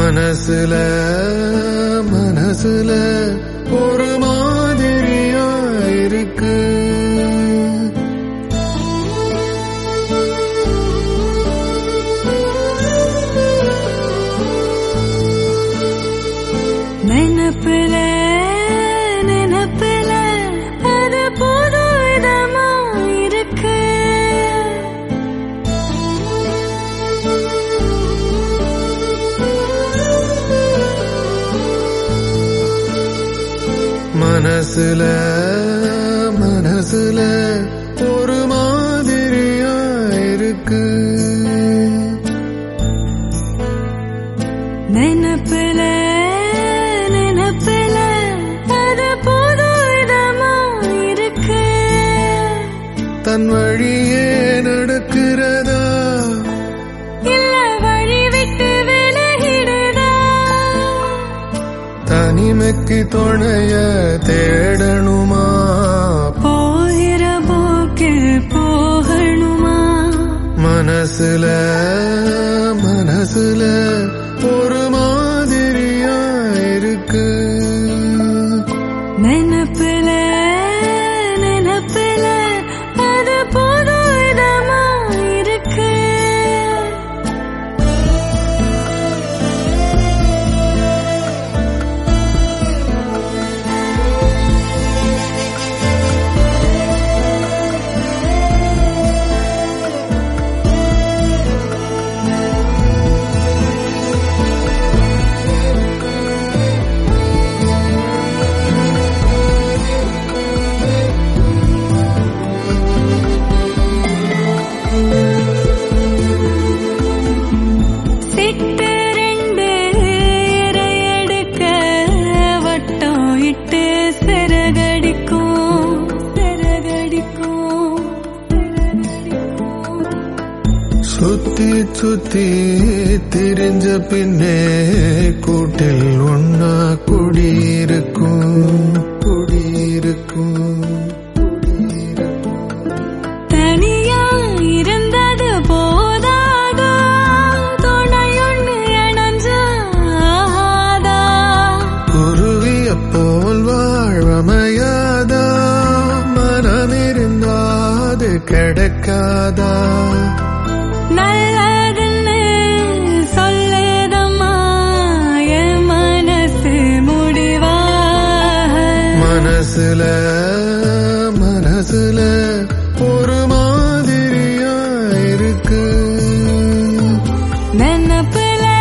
மனசுல மனசுல ஒரு மாதிரியா இருக்கு நினப்புல நினப்புல அது புது விதமா இருக்கு மனசுல மனசுல ஒரு மாதிரியா இருக்கு நினப்புல நினப்புல அது புது விதமா இருக்கு தன் வழியே நடக்கிறதா இல்ல வழி விட்டு விலகிடுதா தனிமைக்கு துணைய தேடணுமா போகிற போக்கில் போகணுமா மனசுல மனசுல ஒரு மாதிரியா இருக்கு நினப்புல நினப்புல அது புது விதமா இருக்கு சிட்டு ரெண்டு இரையெடுக்க வட்டம் இட்டு சிறகடிக்கும் சிறகடிக்கும் சிறகடிக்கும் சுத்தி சுத்தி திரிஞ்ச பின்னே கூட்டில் ஒன்னா குடியிருக்கும் குடியிருக்கும் தனியா இருந்தது போதாதா துணையொன்னு இணைஞ்சாதா குருவிய போல் வாழ்வமையாதா மனமிருந்தாது கிடைக்காதா நல்லதுன்னு சொல்லுதம்மா என் மனசு முடிவாக மனசுல மனசுல ஒரு மாதிரியா இருக்கு நினப்புல